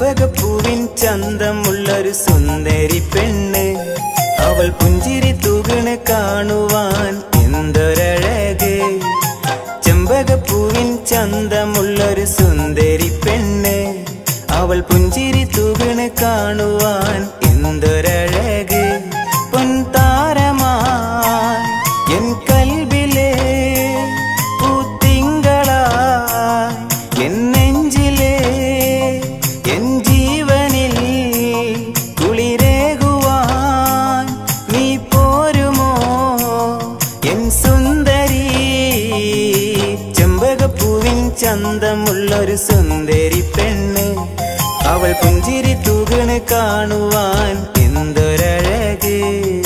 ചെമ്പകപ്പൂവിൻ ചന്തമുള്ളൊരു സുന്ദരി പെണ്ണ് അവൾ പുഞ്ചിരി തൂകണ് കാണുവാൻ എന്തൊരഴക് ചെമ്പകപ്പൂവിൻ ചന്തമുള്ളൊരു സുന്ദരി പെണ്ണ് അവൾ പുഞ്ചിരി തൂകണ് കാണുവാൻ എന്തൊരഴക് പൊൻതാരമായി എൻ കൽബിലെ പൂത്തിങ്കളായി എൻ നെഞ്ചിലെ എൻ ജീവനിൽ കുളിരേകുവാൻ നീ പോരുമോ എൻ സുന്ദരി ചെമ്പകപ്പൂവിൻ ചന്തമുള്ളൊരു സുന്ദരി പെണ്ണ് അവൾ പുഞ്ചിരി തൂകണ് കാണുവാൻ എന്തൊരഴക്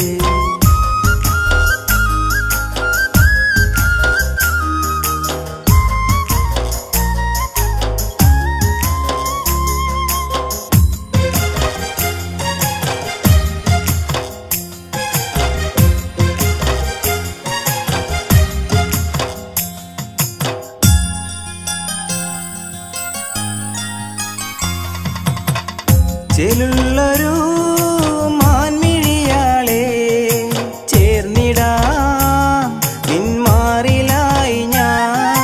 ചെലുള്ളൊരു മാൻമിഴിയാളെ ചേർന്നിടാം നിന്മാറിലായി ഞാൻ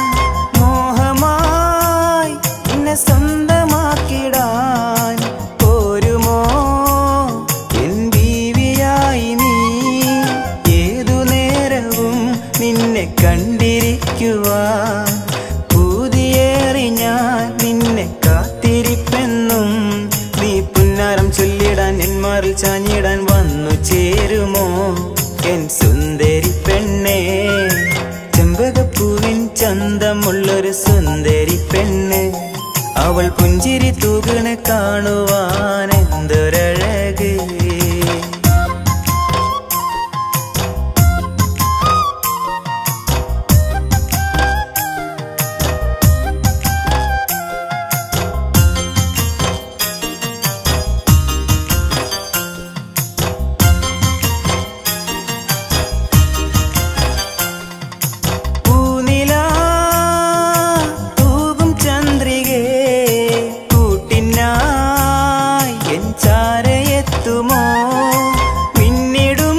മോഹമായി എന്നെ സ്വന്തമാക്കിടാൻ പോരുമോ എൻ ബീവിയായി നീ ഏതു നേരവും നിന്നെ കണ്ടിരിക്കുവാൻ പൂതിയേറി ഞാൻ നിന്നെ കാത്തിരിപ്പെന്നും നീ പുന്നാരം ചൊല്ലിടാൻ എൻ മാറിൽ ചാഞ്ഞിടാൻ വന്നു ചേരുമോ എൻ സുന്ദരി പെണ്ണേ ചെമ്പകപ്പൂവിൻ ചന്തമുള്ളൊരു സുന്ദരി പെണ്ണ് അവൾ പുഞ്ചിരി തൂകണ് കാണുവാൻ എന്തൊരഴക് പൂനില തൂകും ചന്ദ്രികേ കൂട്ടിനായി എൻ ചാരയെത്തുമോ പിന്നിടും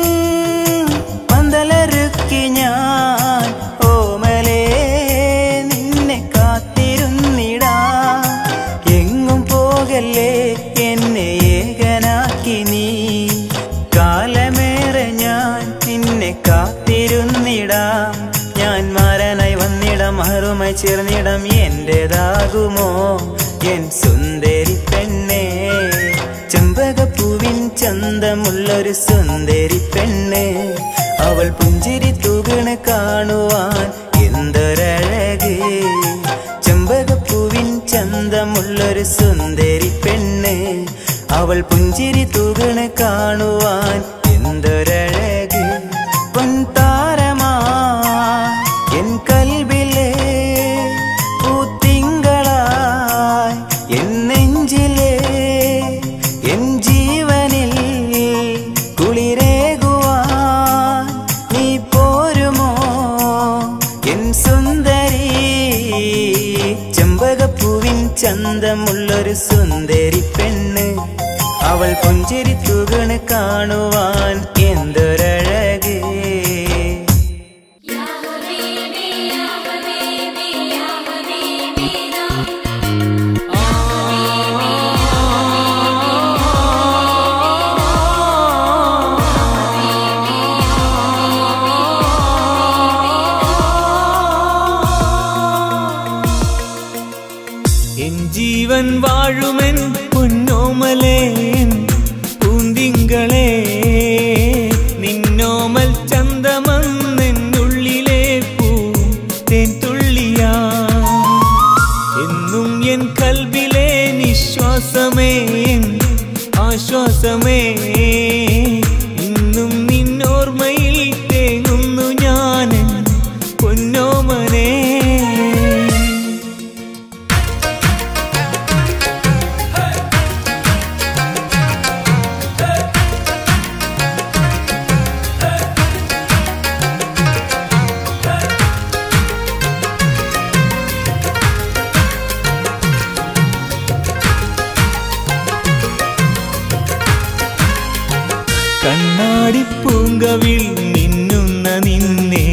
പന്തലറുക്കി ഞാൻ ഓമലേ നിന്നെ കാത്തിരുന്നിടാ എങ്ങും പോകല്ലേ എന്നെ ഏകനാക്കി നീ കാലമേറെ ഞാൻ നിന്നെ കാത്തിരുന്നിടാം ഞാൻ മാരനായി വന്നിടം അറുമായി ചേർന്നിടം എന്റേതാകുമോ എൻ സുന്ദരി പെണ്ണേ ചെമ്പകപ്പൂവിൻ ചന്തമുള്ളൊരു സുന്ദരി പെണ്ണ് അവൾ പുഞ്ചിരി തൂകണ് കാണുവാൻ എന്തൊരഴക് ചെമ്പകപ്പൂവിൻ ചന്തമുള്ളൊരു സുന്ദരി പെണ്ണ് അവൾ പുഞ്ചിരി തൂകണ് കാണുവാൻ എന്തൊരഴക് പൊൻതാരമാ എൻ കൽബിലെ പൂത്തിങ്കളായി എൻ നെഞ്ചിലെ എൻ ജീവനിൽ കുളിരേകുവാൻ നീ പോരുമോ എൻ സുന്ദരി ചെമ്പകപ്പൂവിൻ ചന്തമുള്ളൊരു സുന്ദരി പെണ്ണ് അവൾ പുഞ്ചിരി തൂകണ് കാണുവാൻ എന്തൊരഴക് يا حبيبي يا حبيبي يا حبيبي لا എൻ ജീവൻ വാഴുമെൻ പൊന്നോമലേൻ പൂന്തിങ്കളെ നിന്നോമൽ ചന്തമെന്നുള്ളിലെ പൂ തേൻ തുള്ളിയാ എന്നും എൻ കൽബിലെ നിശ്വാസമേ എൻ ആശ്വാസമേ ഇന്നും നിന്നോർമ്മയിൽ തേങ്ങുന്നു ഞാൻ പൊന്നോമനേ പൂങ്കവിൽ മിന്നുന്ന നിന്നെ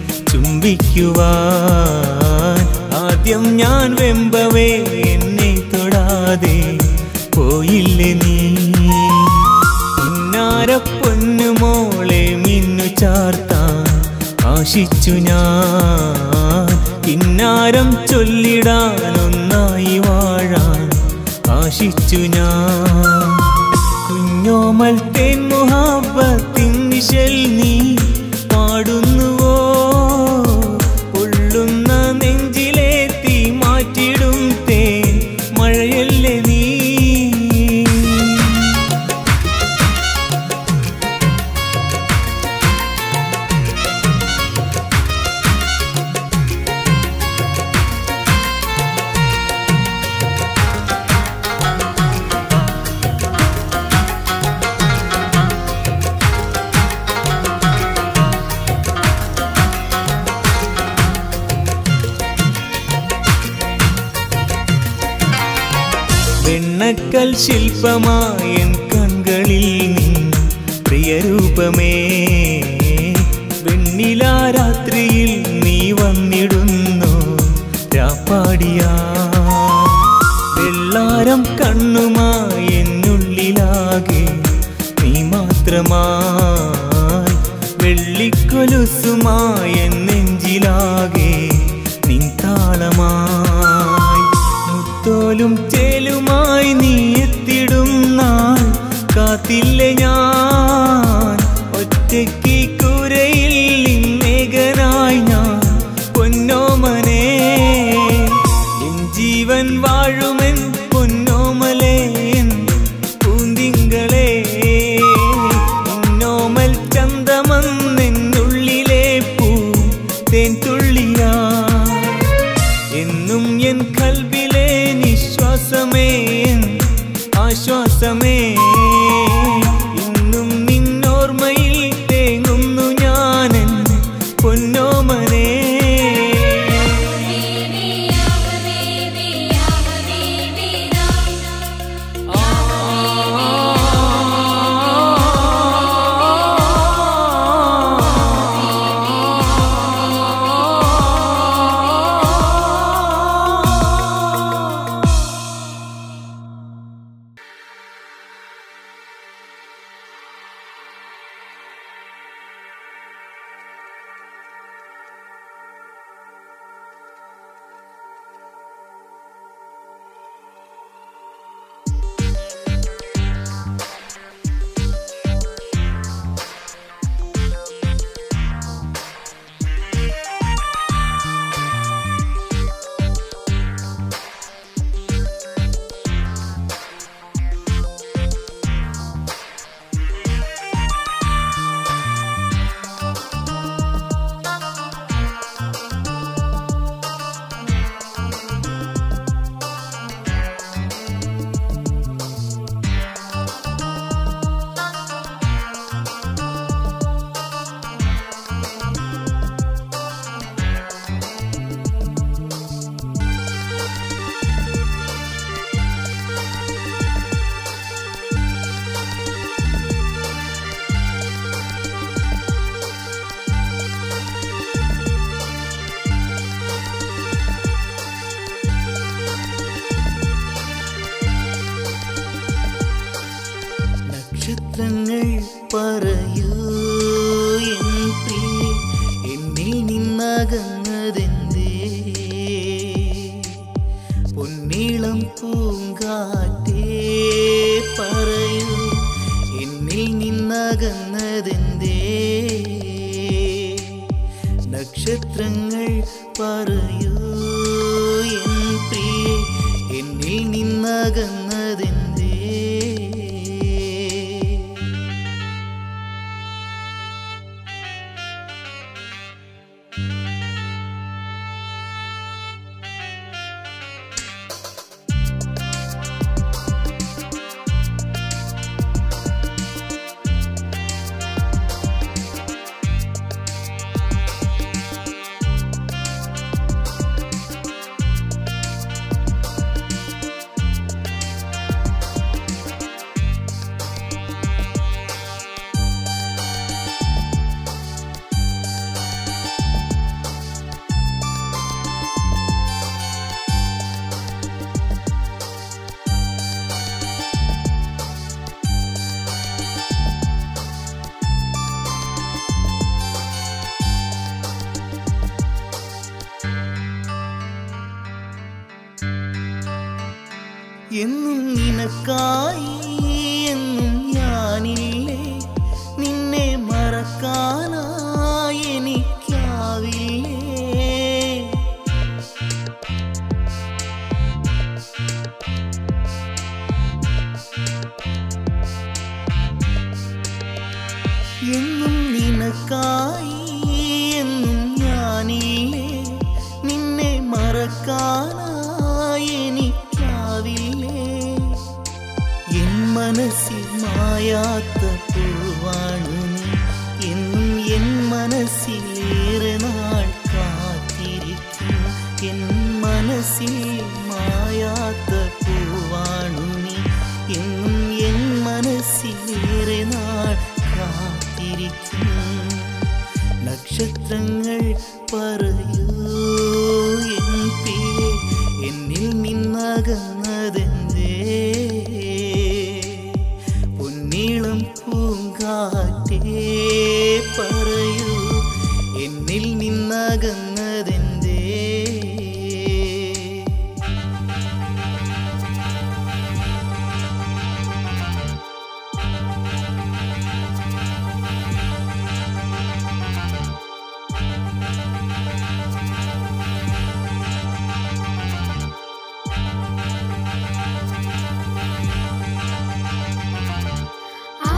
ചുംബിക്കുവാൻ ആദ്യം ഞാൻ വെമ്പവേ എന്നെ തൊടാതെ പോയില്ലേ നീ ഉന്നാര പൊന്നുമോളെ മിന്നു ചാർത്താൻ ആശിച്ചു ഞാൻ കിന്നാരം ചൊല്ലിടാനൊന്നായി വാഴാൻ ആശിച്ചു ഞാൻ കുഞ്ഞോമൽ തേൻ മുഹാബത്തിൻ നിശൽ നീ പാടുന്നുവോ പൊള്ളുന്ന നെഞ്ചിലെ തീ മാറ്റിടും തേൻ മഴയല്ലേ നീ വെണ്ണക്കൽ ശില്പമായൻ കൺകളിൽ നിൻ പ്രിയരൂപമേ വെണ്ണിലാ രാത്രിയിൽ നീ വന്നിടുന്നു രാപ്പാടിയാ വെള്ളാരം കണ്ണുമായി എന്നുള്ളിലാകെ നീ മാത്രമായി വെള്ളിക്കൊലുസുമായി എൻ നെഞ്ചിലാകെ നിൻ താളമായി മുത്തോലും ചേലുമായി നീ എത്തിടും നാൾ കാത്തില്ല ഞാൻ ഒറ്റയ്ക്ക് കൂരയിൽ ഇന്നേകനായി ഞാൻ പൊന്നോമനെ എൻ ജീവൻ വാഴുമെൻ പൊന്നോമലേ എൻ പൂന്തിങ്കളേ എന്നോമൽ ചന്തമെന്നുള്ളിലെ പൂ തേൻ തുള്ളിയാ എന്നും എൻ കൽബിലെ നിശ്വാസമേ എൻ ആശ്വാസമേ ഇന്നും നിന്നോർമ്മയിൽ തേങ്ങുന്നു ഞാനൻ പൊന്നോമനേ നക്ഷത്രങ്ങൾ പറയൂ എൻ പ്രിയ എന്നിൽ നിന്നകന്നതെന്തേ പൊന്നീളം പൂങ്കാറ്റേ പറയൂ എന്നിൽ നിന്നകന്നതെന്തേ നക്ഷത്രങ്ങൾ പറയൂ എൻ പ്രിയ എന്നിൽ നിന്നകന്നതെന്തേ എന്നും നിനക്കായി എന്നും ഞാനില്ലേ നിന്നെ മറക്കാനായി എനിക്കാവില്ലേ എന്നും നിനക്കായി എന്നും ഞാനില്ലേ നിന്നെ മറക്കാനായി എനിക്കാവില്ലേ എൻ മനസ്സിൽ മായാത്ത പൂവാണ് നീ എന്നും എൻ മനസ്സിലേറെ നാൾ കാത്തിരിക്കും എൻ മനസ്സിൽ മായാത്ത പൂവാണു നീ എന്നും എൻ മനസ്സിലേറെ നാൾ കാത്തിരിക്കും നക്ഷത്രങ്ങൾ പറയൂ എൻ പ്രിയേ എന്നിൽ നിന്നകന്നതെന്തേ പൊന്നീളം പൂങ്കാറ്റേ പറയൂ എന്നിൽ നിന്നകന്നതെന്തേ ആ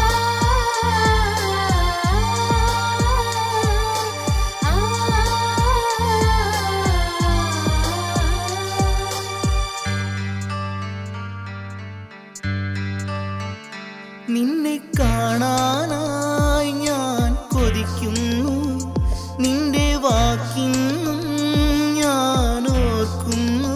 നിന്നെ കാണാനായി ഞാൻ കൊതിക്കുന്നു നിന്റെ വാക്കിന്നും ഞാൻ ഓർക്കുന്നു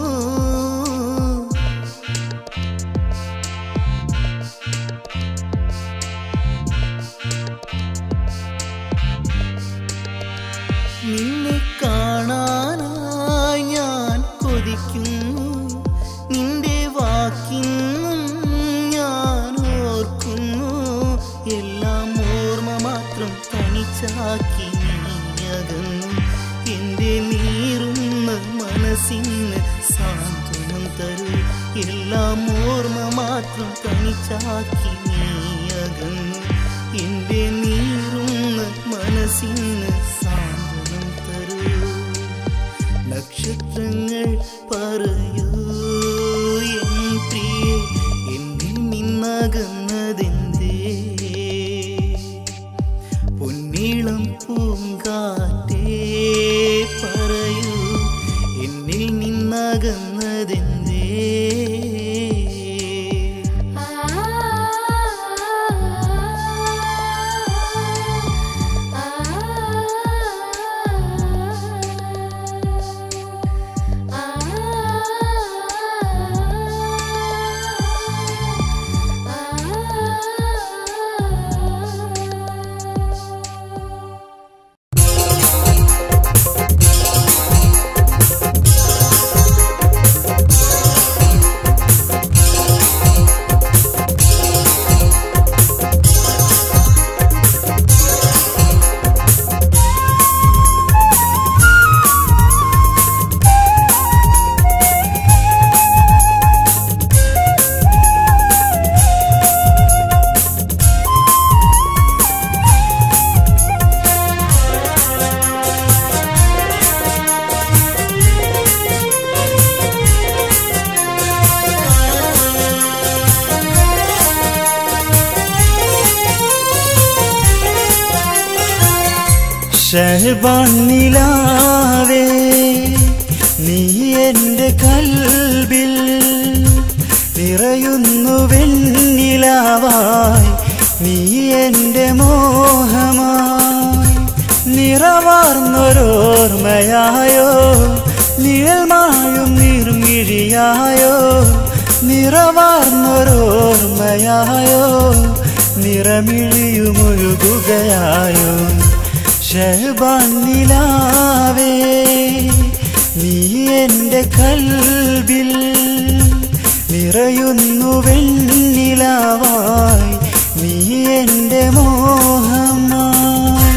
നിന്നെ കാണാനായി ഞാൻ കൊതിക്കുന്നു നിന്റെ വാക്കിന്നും ഞാൻ ഓർക്കുന്നു എല്ലാം ഓർമ്മ മാത്രം തനിച്ചാക്കി നീയകന്നു എൻ്റെ നീറുന്ന മനസ്സിന് സാന്ത്വനം തരൂ എല്ലാം ഓർമ്മ മാത്രം തനിച്ചാക്കി നീയകന്നു എൻ്റെ നീറുന്ന മനസ്സിന് സാന്ത്വനം തരൂ നക്ഷത്രങ്ങൾ പറയൂ എൻ പ്രിയേ എന്നിൽ നിന്നകന്നതെന്തേ പൊന്നീളം പൂങ്കാറ്റേ പറയൂ എന്നിൽ നിന്നകന്നതെന്തേ ഷഹബാനിലാവേ നീ എൻ്റെ കൽബിൽ നിറയുന്നു വെണ്ണിലാവായി നീ എൻ്റെ മോഹമായി നിറവാർന്നൊരോർമ്മയായോ നിഴൽമായും നിർമിഴിയായോ നിറവാർന്നൊരോർമ്മയായോ നിറമിഴിയുമൊഴുകുകയായോ ഷഹബാനിലാവേ നീ എൻ്റെ കൽബിൽ നിറയുന്നു വെണ്ണിലാവായി നീ എൻ്റെ മോഹമായി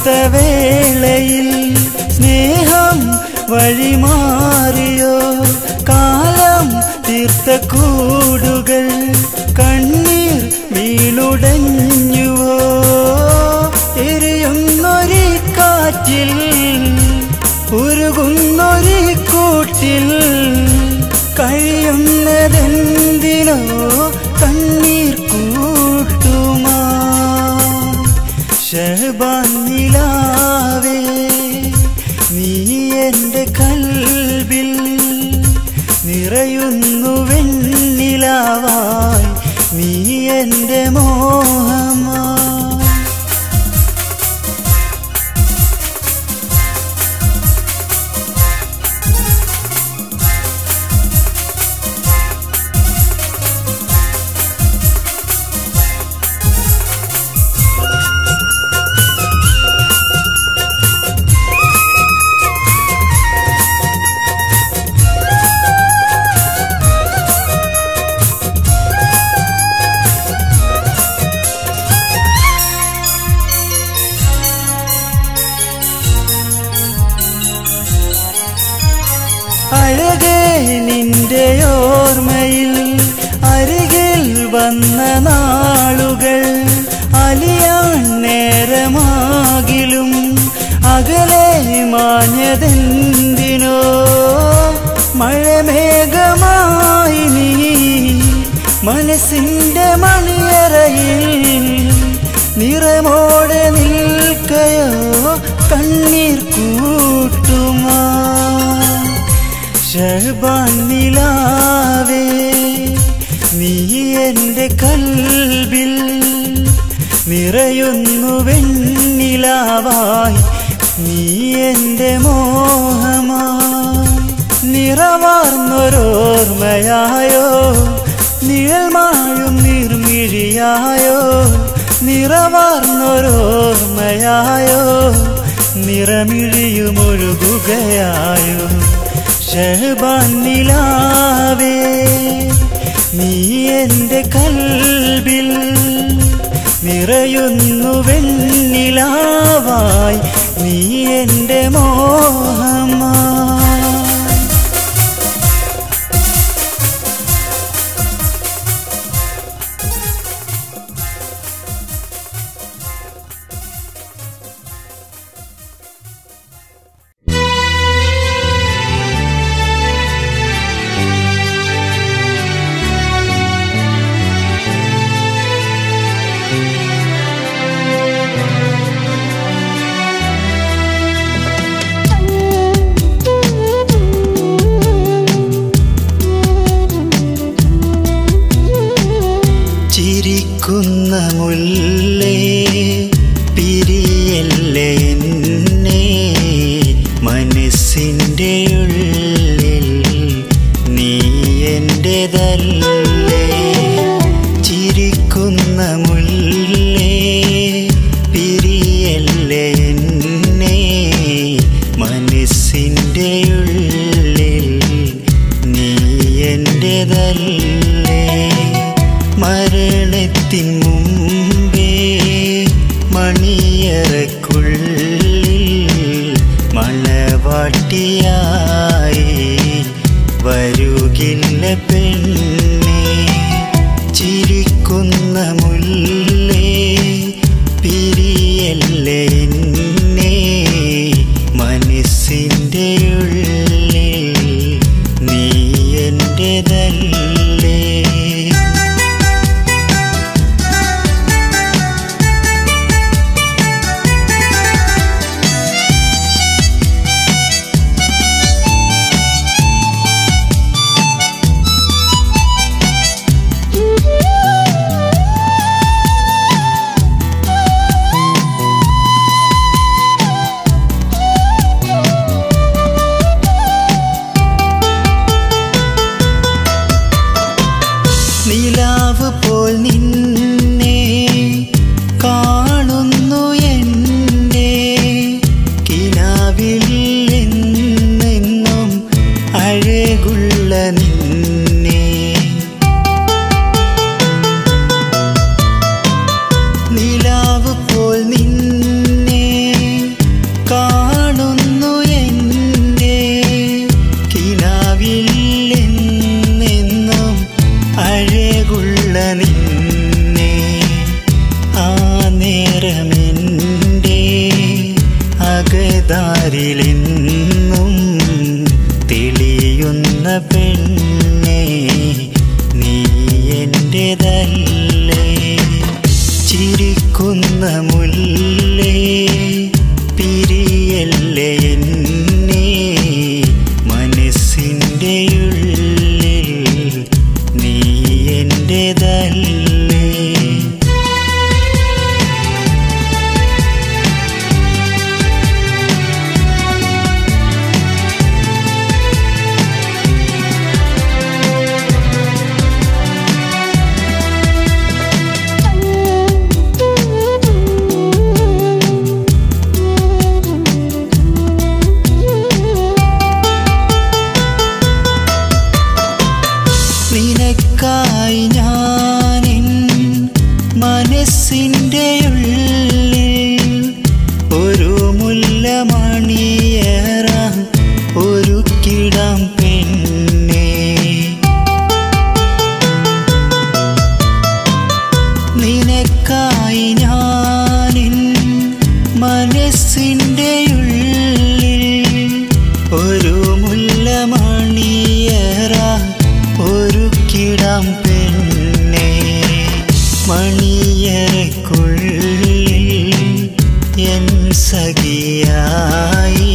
കാണാത്ത വേളയിൽ സ്നേഹം വഴിമാറിയോ കാലം തീർത്ത കൂടുകൾ കണ്ണീർ വീണുടഞ്ഞുവോ എരിയുന്നൊരു കാറ്റിൽ ഉരുകുന്നൊരു കൂട്ടിൽ കഴിയുന്നതെന്തിനോ കണ്ണീർ കൂട്ടുമാ ഷഹബാനിലാവേ നീ എൻ്റെ കൽബിൽ നിറയുന്നു വെണ്ണിലാവായി നീ എൻ്റെ മോഹമാ അഴകേ നിന്റെ ഓർമ്മയിൽ അരികിൽ വന്ന നാളുകൾ അലിയാൻ നേരമാകിലും അകലെ മാഞ്ഞതെന്തിനോ മഴമേഘമായി നീ മനസ്സിന്റെ മണിയറയിൽ നിറമോടെ നിൽക്കയോ കണ്ണീർ കൂട്ടുമാ ഷഹബാനിലാവേ നീ എൻ്റെ കൽബിൽ നിറയുന്നു വെണ്ണിലാവായി നീ എൻ്റെ മോഹമാ നിറവാർന്നൊരോർമ്മയായോ നിഴൽമാഴും നിർമിഴിയായോ നിറവാർന്നൊരോർമ്മയായോ നിറമിഴിയുമൊഴുകുകയായോ ഷഹബാനിലാവേ നീ എൻ്റെ കൽബിൽ നിറയുന്നു വെണ്ണിലാവായി നീ എൻ്റെ മോഹമാ ചിരിക്കുന്ന മുല്ലേ പിരിയല്ലേ എന്നെ മനസ്സിൻ്റെ ഉള്ളിൽ നീ എൻ്റെതല്ലേ ചിരിക്കുന്ന മുല്ലേ പിരിയല്ലേ എന്നെ മനസ്സിൻ്റെ ഉള്ളിൽ നീ എൻ്റെതല്ലേ മരണത്തിൻ മുമ്പേ മണിയറക്കുള്ളിൽ മണവാട്ടിയായി വരുകില്ല പെണ്ണെ ചിരിക്കുന്ന മുല്ലേ പിരിയല്ലേ എന്നെ മനസ്സിൻ്റെ ഉള്ളിൽ നീ എൻ്റെതല്ലേ നിഴൽദാരിലെന്നും തെളിയുന്ന പെണ്ണെ നീ എൻ്റെതല്ലേ ചിരിക്കുന്ന മുല്ലേ പിരിയല്ലേ എന്നെ മനസ്സിൻ്റെ ഉള്ളിൽ നീ എൻ്റെതല്ലേ നിനക്കായി ഞാനിൻ മനസ്സിൻ്റെ ഉള്ളിൽ ഒരു മുല്ലമണിയേറ ഒരു കിടം പെണ്ണേ നിനക്കായി ഞാനിൻ മനസ്സിൻ്റെ ഉള്ളിൽ ഒരു മുല്ലമണിയറ ഒരു കിടം പെണ്ണെ മണിയറക്കുള്ളിൽ എൻ സഖിയായി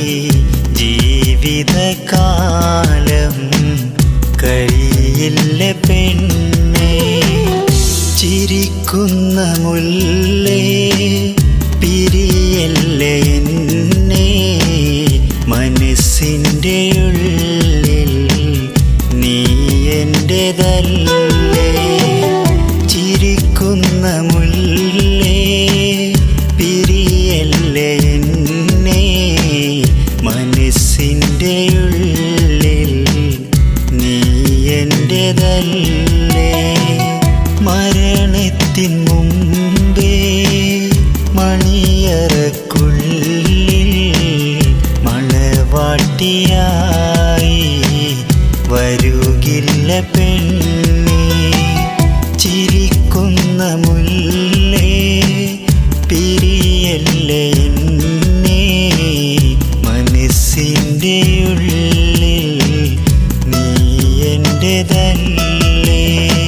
ജീവിതകാലം കഴിയില്ല പെണ്ണെ ചിരിക്കുന്ന മുല്ലേ പിരിയല്ലേ എന്നെ മനസ്സിൻ്റെ ഉള്ളിൽ നീ എൻ്റെതല്ലേ ചിരിക്കുന്ന മുല്ലേ പിരിയല്ലേ എന്നെ മനസ്സിൻ്റെ ഉള്ളിൽ നീ എൻ്റെതല്ലേ മരണത്തിൻ മുമ്പേ മണിയറക്കുള്ളിൽ മണവാട്ടിയായി വരുകില്ല പെണ്ണേ ചിരിക്കുന്ന മുല്ലേ പിരിയല്ലേ എന്നെ മനസ്സിൻ്റെ ഉള്ളിൽ നീ എൻ്റെതല്ലേ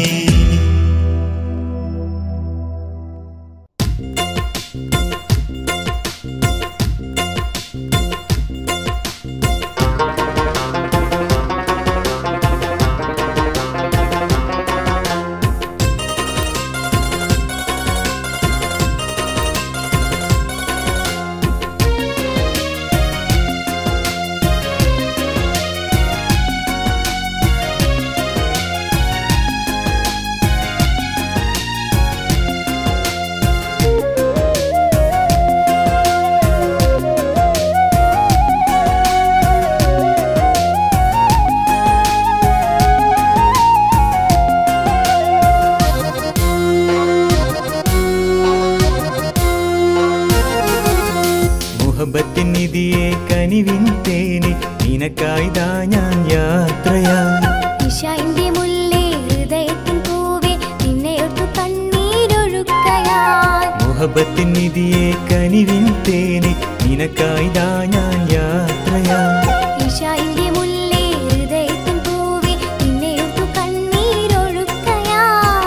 മുഹബത്തിൻ നിധിയെ കനിവിൻ തേനി നിനക്കായിതാ ഞാൻ യാത്രയായി ഇഷാന്റെ മുല്ലേ ഹൃദയത്തിൻ പൂവേ നിന്നെയൊട്ടു കണ്ണീരൊഴുക്കയാൽ മുഹബത്തിൻ നിധിയെ കനിവിൻ തേനി നിനക്കായിതാ ഞാൻ യാത്രയായി ഇഷാന്റെ മുല്ലേ ഹൃദയത്തിൻ പൂവേ നിന്നെയൊട്ടു കണ്ണീരൊഴുക്കയാൽ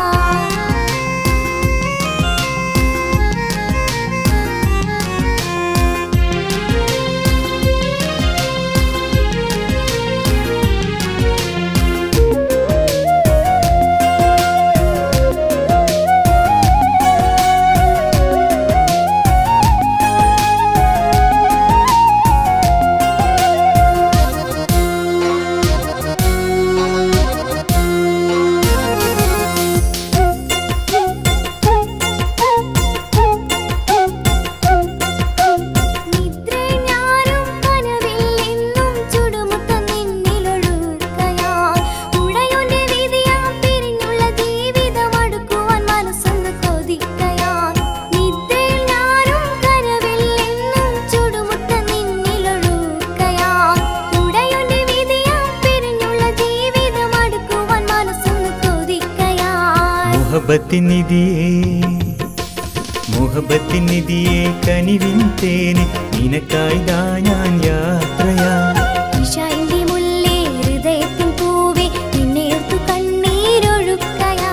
നിദ്രയാരും കനവിൽ എന്നും ചുടുമുട്ടം നിന്നിലൊഴുക്കയാൽ ഉടയൊന്റെ വിധിയാം പിരിഞ്ഞുള്ള ജീവിതം അടുക്കുവാൻ മനസ്സൊന്ന് കൊതിക്കയാൽ നിദ്രയിൽ ഞാനും കനവിൽ എന്നും ചുടുമുട്ടം നിന്നിലൊഴുക്കയാൽ ഉടയൊന്റെ വിധിയാം പിരിഞ്ഞുള്ള ജീവിതം അടുക്കുവാൻ മനസ്സൊന്ന് കൊതിക്കയാൽ മുഹബത്തിൻ നിധിയെ മുഹബത്തിൻ നിധിയെ കനിവിൻ തേനി നിനക്കായിതാ ഞാൻ യാത്രയാ ഇശാന്റെ മുല്ലേ ഹൃദയത്തിൻ പൂവേ നിന്നേർത്തു കണ്ണീരൊഴുക്കയാ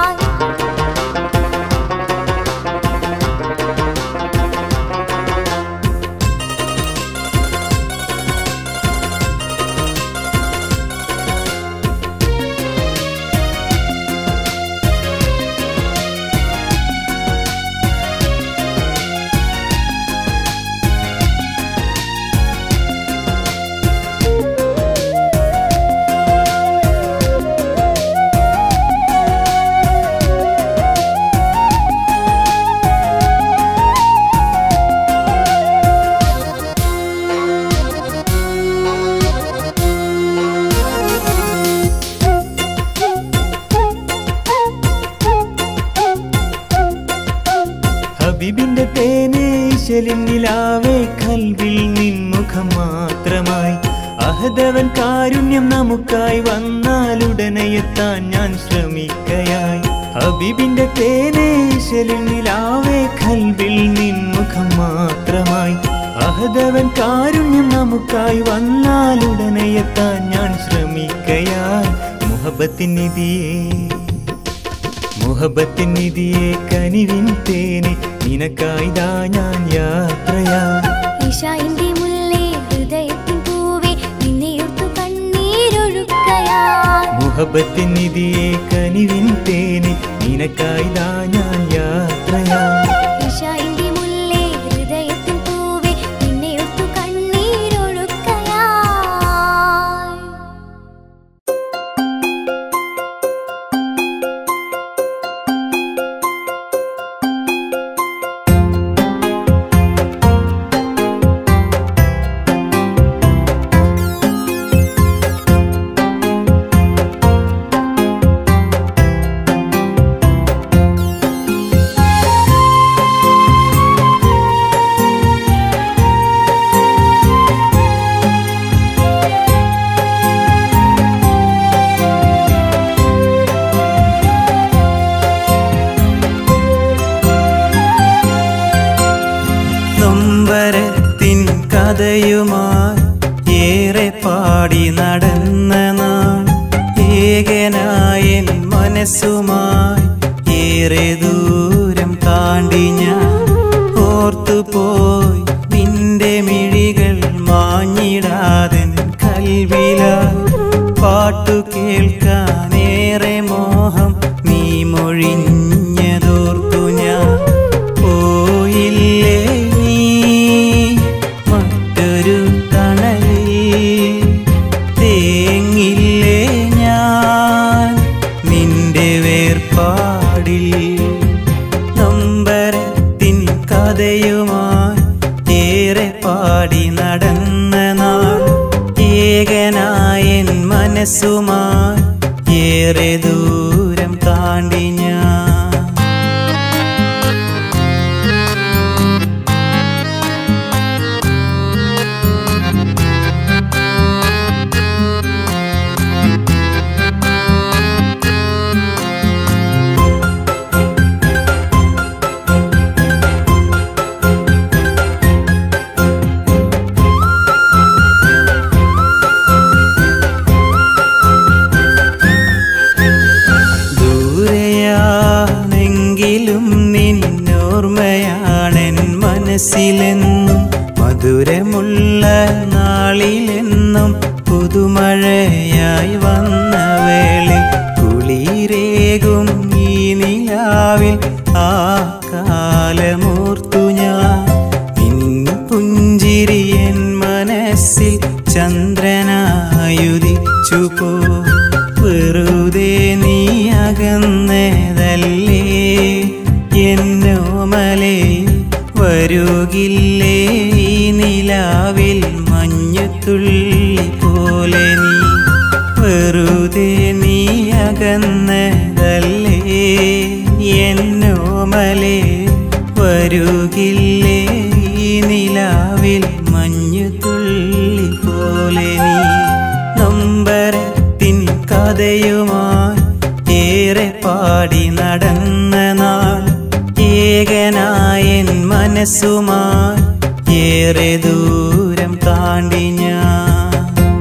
ഹബീബിന്റെ തേനേശലിൻ നിലാവേ കൽവിൽ നിൻമുഖം മാത്രമായി അഹദവൻ കാരുണ്യം നമുക്കായി വന്നാലുടനെ എത്താൻ ഞാൻ ശ്രമിക്കയായി ഹബീബിന്റെ തേനേശലിൻ നിലാവേ കൽവിൽ നിൻമുഖം മാത്രമായി അഹദവൻ കാരുണ്യം നമുക്കായി വന്നാലുടനെ എത്താൻ ഞാൻ ശ്രമിക്കയായി മുഹബത്തിൻ നിധിയേ മുഹബത്തിൻ നിധിയെ കനിവിൻ തേനെ നിനക്കായിതാ ഞാൻ യാത്രയാ ഇശാന്റെ മുല്ലേ ഹൃദയത്തിൻ പൂവേ നിന്നേർത്തു കണ്ണീരൊഴുക്കയാ മുഹബത്തിൻ നിധിയെ കനിവിൻ തേനെ നിനക്കായിതാ ഞാൻ യാത്രയാ ഇശാന്റെ മുല്ലേ ഹൃദയത്തിൻ പൂവേ നിന്നേർത്തു കണ്ണീരൊഴുക്കയാ നൊമ്പരത്തിൻ കഥയുമായി ഏറെ പാടി നടന്ന നാൾ ഏകനായൻ മനസ്സുമായി ഏറെ ദൂരം താണ്ടി ഞാൻ ഓർത്തുപോയി നിന്റെ മിഴികൾ മാഞ്ഞിടാതൻ കൽവില പാട്ടു കേൾക്കാനേറെ മോഹം നീ മൊഴിഞ്ഞതോർത്തു ഞാൻ പോയില്ലേ നീ മറ്റൊരു തണലിൽ തേങ്ങില്ലേ ഞാൻ നിന്റെ വേർപാടിൽ നമ്പരത്തിൻ കഥയുമായി ഏറെ പാടി നടന്ന നാൾ ഏകനായൻ മനസ്സുമായി ഏറെ ദൂരം താണ്ടി ഞാൻ ദൂരെയാണെങ്കിലും നിന്നോർമ്മയാണെൻ മനസ്സിലെന്നും മധുരമുള്ള നാളിലെന്നും പുതുമഴയായി വന്ന വേളി കുളിരേകും ഈ നിലാവിൽ ആ കാലമോർത്തു ഞാൻ നിൻ പുഞ്ചിരിയൻ മനസ്സിൽ ചന്ദ്രനായുദിച്ചു പോ വെറുതെ നീ അകന്നതല്ലേ എന്നോമലേ വരുകില്ലേ ഈ നിലാവിൽ മഞ്ഞുതുള്ളി പോലെ നീ വെറുതെ നീ അകന്നതല്ലേ എന്നോമലേ വരുകില്ലേ ഈ നിലാവിൽ മഞ്ഞുതുള്ളി പോലെ നീ നമ്പരത്തിൻ കഥയുമായി ഏറെ പാടി നടന്ന നാൾ ഏകനായൻ മനസ്സുമായി ഏറെ ഏറെ ദൂരം താണ്ടി ഞാൻ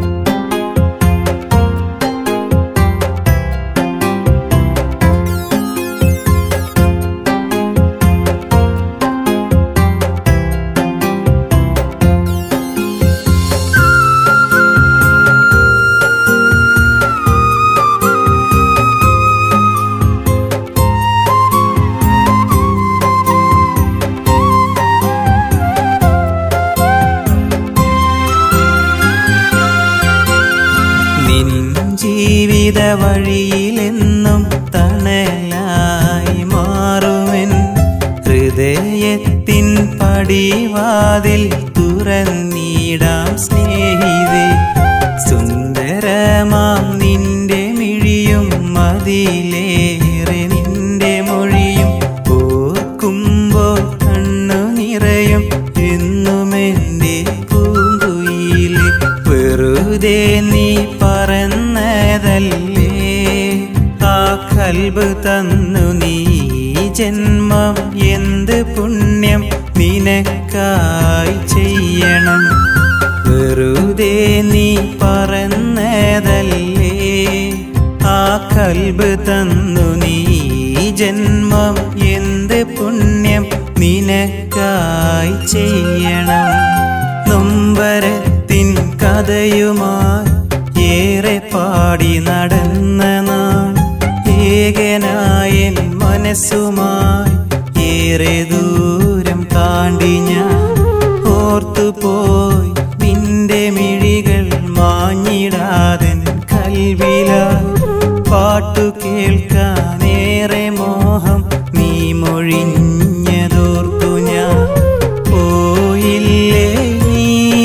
നിൻ ജീവിത വഴിയിലെന്നും തണലായി മാറുമെൻ ഹൃദയത്തിൻ പടിവാതിൽ തുറന്നിടാം സ്നേഹിതേ സുന്ദരമാം നിന്റെ മിഴിയും മതിലേറെ നിന്റെ മൊഴിയും ഓർക്കുമ്പോൾ കണ്ണു നിറയും എന്നുമെന്റെ പൂങ്കുയില് വെറുതെ നീ പറന്നതല്ലേ ആ കൽബ് തന്നു നീ ജന്മം എന്ത് പുണ്യം നിനക്കായി ചെയ്യണം വെറുതെ നീ പറന്നതല്ലേ ആ കൽബ് തന്നു നീ ജന്മം എന്ത് പുണ്യം നിനക്കായി ചെയ്യണം നൊമ്പരത്തിൻ കഥയുമായി ഏറെ പാടി നടന്ന നാൾ ഏകനായൻ മനസ്സുമായി ഏറെ ദൂരം താണ്ടി ഞാൻ ഓർത്തുപോയി നിന്റെ മിഴികൾ മാഞ്ഞിടാതൻ കൽവില പാട്ടു കേൾക്കാനേറെ മോഹം നീ മൊഴിഞ്ഞതോർത്തു ഞാൻ പോയില്ലേ നീ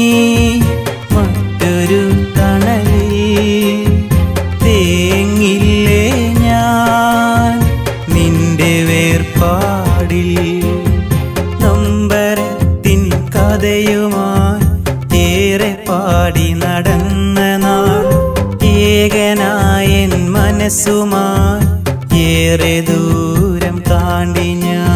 മറ്റൊരു തണലിൽ തേങ്ങില്ലേ ഞാൻ നിന്റെ വേർപാടിൽ നൊമ്പരത്തിൻ കഥയുമായി ഏറെ പാടി നടന്ന നാൾ ഏകനായൻ മനസ്സുമായി ഏറെ ദൂരം താണ്ടി ഞാൻ